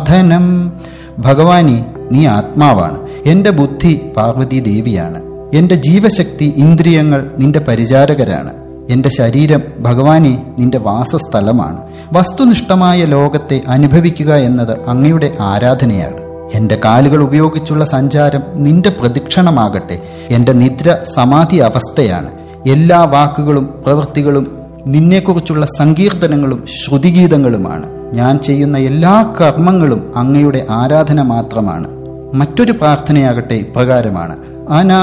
സാധനം ഭഗവാനി നീ ആത്മാവാണ് എൻ്റെ ബുദ്ധി പാർവതി ദേവിയാണ് എൻ്റെ ജീവശക്തി ഇന്ദ്രിയങ്ങൾ നിന്റെ പരിചാരകരാണ് എൻ്റെ ശരീരം ഭഗവാനെ നിന്റെ വാസസ്ഥലമാണ് വസ്തുനിഷ്ഠമായ ലോകത്തെ അനുഭവിക്കുക എന്നത് അങ്ങയുടെ ആരാധനയാണ് എൻ്റെ കാലുകൾ ഉപയോഗിച്ചുള്ള സഞ്ചാരം നിന്റെ പ്രദക്ഷിണമാകട്ടെ എൻ്റെ നിദ്ര സമാധി അവസ്ഥയാണ് എല്ലാ വാക്കുകളും പ്രവൃത്തികളും നിന്നെക്കുറിച്ചുള്ള സങ്കീർത്തനങ്ങളും ശ്രുതിഗീതങ്ങളുമാണ് ഞാൻ ചെയ്യുന്ന എല്ലാ കർമ്മങ്ങളും അങ്ങയുടെ ആരാധന മാത്രമാണ് മറ്റൊരു പ്രാർത്ഥനയാകട്ടെ ഇപ്രകാരമാണ് അനാ